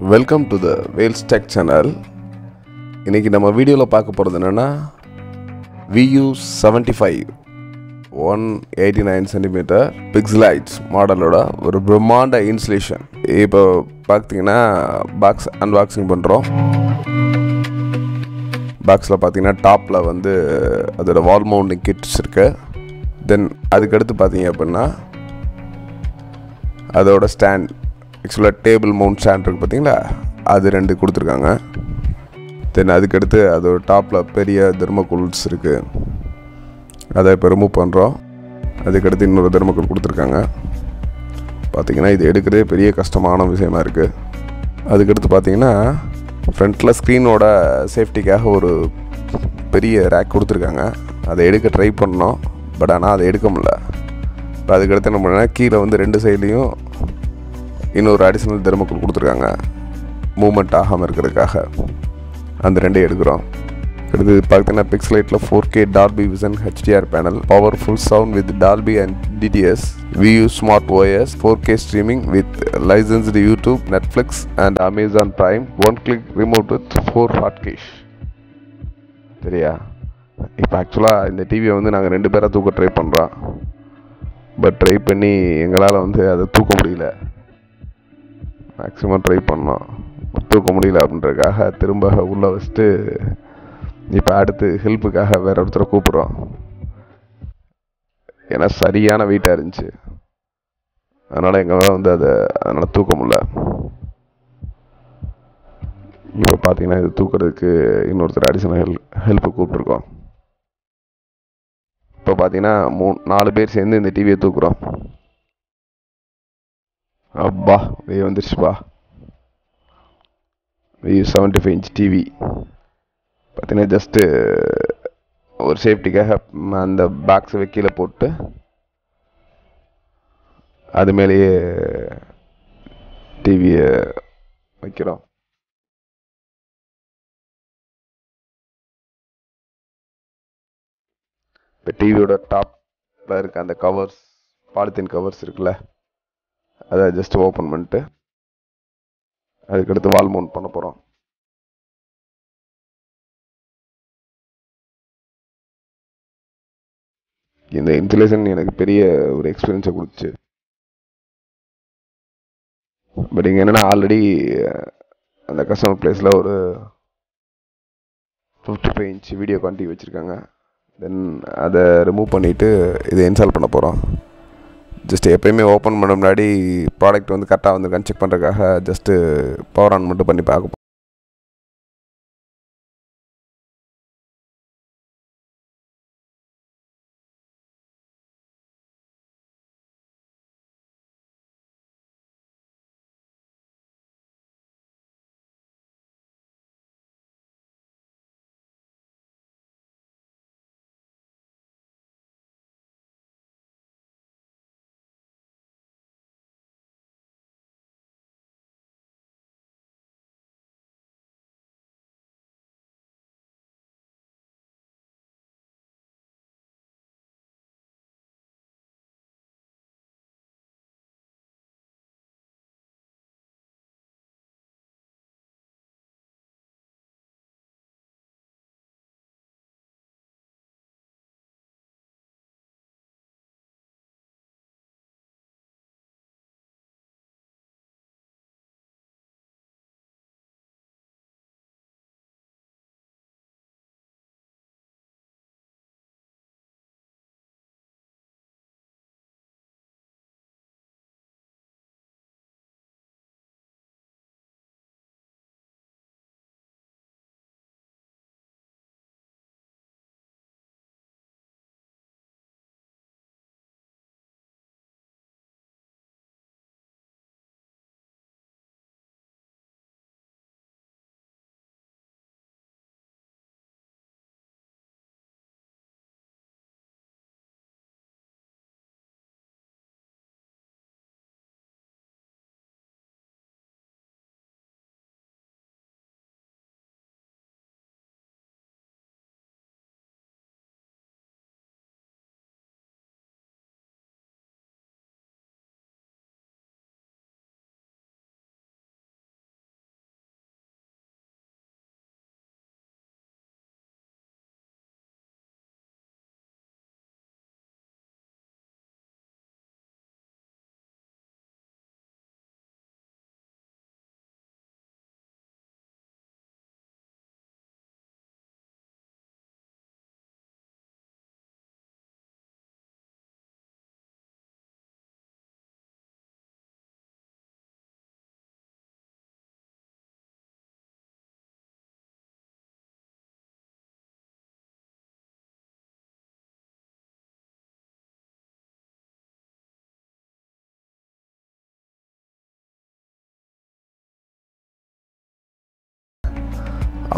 welcome to the Vels tech channel இன்றைக்கி நம்ம வீடியோவில் பார்க்க போகிறது என்னென்னா Vu seventy five one eighty nine centimetre Pixelights மாடலோட ஒரு பிரம்மாண்ட இன்ஸ்டலேஷன் இப்போ பார்த்தீங்கன்னா பாக்ஸ் அன்பாக்சிங் பண்ணுறோம் பாக்ஸில் பார்த்தீங்கன்னா டாப்பில் வந்து அதோட வால் மவுண்டிங் கிட்ஸ் இருக்கு தென் அதுக்கடுத்து பார்த்தீங்க அப்படின்னா அதோட ஸ்டாண்ட் ஆக்சுவலாக டேபிள் மவுண்ட் ஸ்டாண்ட் இருக்குது பார்த்தீங்களா அது ரெண்டு கொடுத்துருக்காங்க தென் அதுக்கடுத்து அதோட டாப்பில் பெரிய தெர்மோகூல்ஸ் இருக்குது அதை இப்போ ரிமூவ் பண்ணுறோம் அதுக்கடுத்து இன்னொரு தெர்மோகூல் கொடுத்துருக்காங்க பார்த்தீங்கன்னா இது எடுக்கிறதே பெரிய கஷ்டமான விஷயமா இருக்குது அதுக்கடுத்து பார்த்தீங்கன்னா ஃப்ரண்ட்டில் ஸ்க்ரீனோட சேஃப்டிக்காக ஒரு பெரிய ரேக் கொடுத்துருக்காங்க அதை எடுக்க ட்ரை பண்ணோம் பட் ஆனால் அதை எடுக்க முடியல இப்போ அதுக்கடுத்து என்ன பண்ணேன்னா கீழே வந்து ரெண்டு சைட்லேயும் இன்னொரு அடிஷ்னல் தெர்மோகோல் கொடுத்துருக்காங்க மூமெண்ட் ஆகாமல் இருக்கிறதுக்காக அந்த ரெண்டையும் எடுக்கிறோம் அடுத்து பார்த்தீங்கன்னா பிக்ஸ்லைட்டில் four K Dolby vision HDR panel powerful sound with Dolby and DTS Vu smart OS four K streaming with licensed YouTube Netflix and Amazon Prime one click remote with four hot cash சரியா இப்போ ஆக்சுவலாக இந்த டிவியை வந்து நாங்கள் ரெண்டு பேராக தூக்க ட்ரை பண்ணுறோம் பட் ட்ரை பண்ணி எங்களால் வந்து அதை தூக்க முடியல மேக்ஸிமம் ட்ரை பண்ணோம் தூக்க முடியல அப்படின்றதுக்காக திரும்ப உள்ளே வச்சுட்டு இப்போ அடுத்து ஹெல்ப்புக்காக வேற ஒருத்தரை கூப்பிட்றோம் ஏன்னா சரியான வெயிட்டாக இருந்துச்சு அதனால் எங்களால் வந்து அதை அதனால் தூக்க முடியல இப்போ பார்த்தீங்கன்னா இது தூக்குறதுக்கு இன்னொருத்தர் அடிஷனல் ஹெல்ப் ஹெல்ப்பு கூப்பிட்ருக்கோம் இப்போ பார்த்தீங்கன்னா மூணு நாலு பேர் சேர்ந்து இந்த டிவியை தூக்குறோம் அப்பா வெளியே வந்துருச்சுப்பா Vu seventy five inch TV பார்த்தீங்கன்னா ஜஸ்ட்டு ஒரு சேஃப்டிக்காக அந்த பாக்ஸை வைக்கீழ போட்டு அது மேலேயே டிவியை வைக்கிறோம் இப்போ டிவியோட டாப்பில் இருக்க அந்த கவர்ஸ் பாலித்தீன் கவர்ஸ் இருக்குல்ல அதை ஜஸ்ட் ஓப்பன் பண்ணிட்டு அதுக்கடுத்து வால் மவுண்ட் பண்ண போகிறோம் இந்த இன்சுலேஷன் எனக்கு பெரிய ஒரு எக்ஸ்பீரியன்ஸை கொடுத்துச்சு பட் இங்கே என்னென்னா ஆல்ரெடி அந்த கஸ்டமர் பிளேஸில் ஒரு fifty five inch video quantity வச்சுருக்காங்க தென் அதை ரிமூவ் பண்ணிவிட்டு இதை இன்ஸ்டால் பண்ண போகிறோம் ஜஸ்ட் எப்பயுமே ஓப்பன் பண்ண முன்னாடி ப்ராடக்ட் வந்து கரெக்டாக வந்து செக் பண்ணுறதுக்காக ஜஸ்ட்டு பவர் ஆன் மட்டும் பண்ணி பார்க்க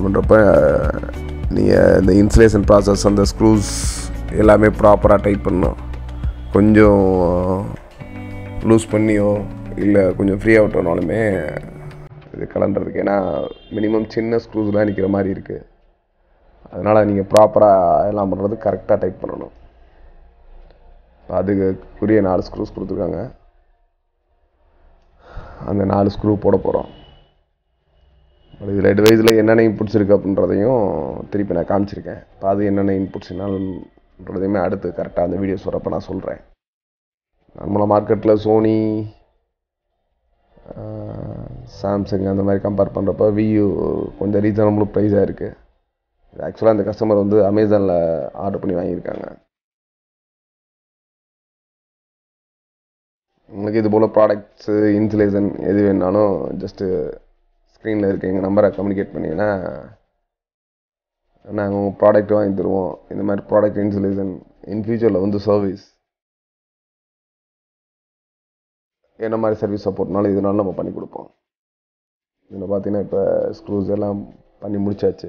அப்படின்றப்ப நீங்கள் இந்த இன்சுலேஷன் ப்ராசஸ் அந்த ஸ்க்ரூஸ் எல்லாமே ப்ராப்பராக டைட் பண்ணணும் கொஞ்சம் லூஸ் பண்ணியோ இல்லை கொஞ்சம் ஃப்ரீ அவுட்டோனாலுமே இது கலண்டுறதுக்கு ஏன்னா மினிமம் சின்ன ஸ்க்ரூஸ்லாம் நிற்கிற மாதிரி இருக்குது அதனால் நீங்கள் ப்ராப்பராக எல்லாம் பண்ணுறது கரெக்டாக டைட் பண்ணணும் அதுக்குரிய நாலு ஸ்க்ரூஸ் கொடுத்துருக்காங்க அந்த நாலு ஸ்க்ரூ போட போகிறோம் இதில் டிவைஸில் என்னென்ன இன்புட்ஸ் இருக்குது அப்படின்றதையும் திருப்பி நான் காமிச்சிருக்கேன் இப்போ அது என்னென்ன இன்புட்ஸ் என்னன்றதையுமே அடுத்து கரெக்டாக அந்த வீடியோஸ் வரப்போ நான் சொல்கிறேன் நார்மலாக மார்க்கெட்டில் சோனி சாம்சங் அந்த மாதிரி கம்பேர் பண்ணுறப்ப வியூ கொஞ்சம் ரீசனபிள் ப்ரைஸாக இருக்குது இது ஆக்சுவலாக இந்த கஸ்டமர் வந்து அமேசானில் ஆர்டர் பண்ணி வாங்கியிருக்காங்க உங்களுக்கு இது போல் ப்ராடக்ட்ஸு இன்சுலேஷன் எது வேணாலும் ஜஸ்ட்டு ஸ்க்ரீனில் இருக்க எங்கள் நம்பரை கம்யூனிகேட் பண்ணிங்கன்னா நாங்கள் உங்கள் ப்ராடக்ட் வாங்கி தருவோம் இந்த மாதிரி ப்ராடக்ட் இன்சுலேஷன் இன் ஃபியூச்சரில் வந்து சர்வீஸ் என்ன மாதிரி சர்வீஸ் சப்போர்ட்னாலும் இதனால நம்ம பண்ணி கொடுப்போம் இதில் பார்த்தீங்கன்னா இப்போ ஸ்க்ரூஸ் எல்லாம் பண்ணி முடிச்சாச்சு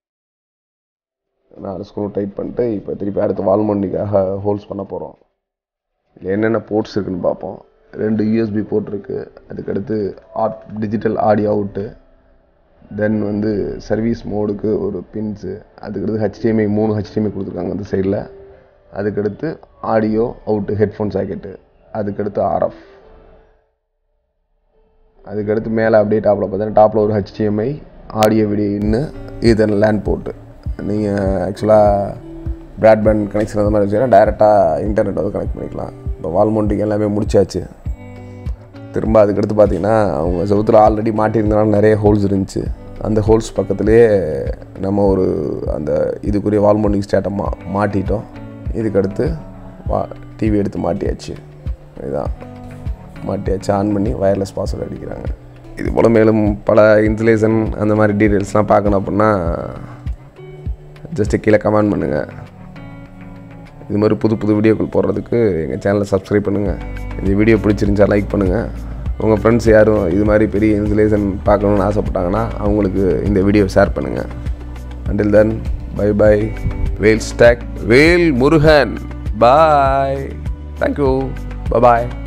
நாலு ஸ்க்ரூ டைட் பண்ணிட்டு இப்போ திருப்பி அடுத்து வால்மண்டிக்காக ஹோல்ஸ் பண்ண போகிறோம் இதில் என்னென்ன போர்ட்ஸ் இருக்குன்னு பார்ப்போம் ரெண்டு யூஎஸ்பி போர்ட் இருக்குது அதுக்கடுத்து add digital audio out then வந்து சர்வீஸ் மோடுக்கு ஒரு பின்ஸு அதுக்கடுத்து ஹெச்டிஎம்ஐ மூணு ஹெச்டிஎம்ஐ கொடுத்துருக்காங்க அந்த சைடில் அதுக்கடுத்து ஆடியோ அவுட்டு ஹெட்ஃபோன் சாக்கெட்டு அதுக்கடுத்து ஆர்எஃப் அதுக்கடுத்து மேலே அப்படியே டாப்பில் பார்த்தீங்கன்னா டாப்பில் ஒரு ஹெச்டிஎம்ஐ ஆடியோ வீடியோ இன்னு இதன் லேண்ட் போர்ட்டு நீங்கள் ஆக்சுவலாக ப்ராட்பேண்ட் கனெக்ஷன் அந்த மாதிரி வச்சுன்னா டேரெக்டாக இன்டர்நெட் வந்து கனெக்ட் பண்ணிக்கலாம் இப்போ வால்மோண்டிங் எல்லாமே முடிச்சாச்சு திரும்ப அதுக்கடுத்து பார்த்தீங்கன்னா அவங்க செவுத்தில் ஆல்ரெடி மாட்டியிருந்தனால நிறைய ஹோல்ஸ் இருந்துச்சு அந்த ஹோல்ஸ் பக்கத்துலேயே நம்ம ஒரு அந்த இதுக்குரிய வால்மோண்டிங் ஸ்டேட்டை மா மாட்டிட்டோம் இதுக்கடுத்து வா டிவி எடுத்து மாட்டியாச்சு இதுதான் மாட்டியாச்சு ஆன் பண்ணி வயர்லெஸ் பாஸ்வேர்டு அடிக்கிறாங்க இது போல் மேலும் பல இன்சுலேஷன் அந்த மாதிரி டீட்டெயில்ஸ்லாம் பார்க்கணும் அப்படின்னா ஜஸ்ட்டு கீழே கமெண்ட் பண்ணுங்கள் இது மாதிரி புது புது வீடியோக்கள் போடுறதுக்கு எங்கள் சேனலை சப்ஸ்கிரைப் பண்ணுங்கள் இந்த வீடியோ பிடிச்சிருந்துச்சா லைக் பண்ணுங்கள் உங்கள் ஃப்ரெண்ட்ஸ் யாரும் இது மாதிரி பெரிய இன்சுலேஷன் பார்க்கணுன்னு ஆசைப்பட்டாங்கன்னா அவங்களுக்கு இந்த வீடியோ ஷேர் பண்ணுங்கள் அண்டில் தென் பை பை வேல் ஸ்டாக் வேல் முருகன் பாய் தேங்க்யூ பாய்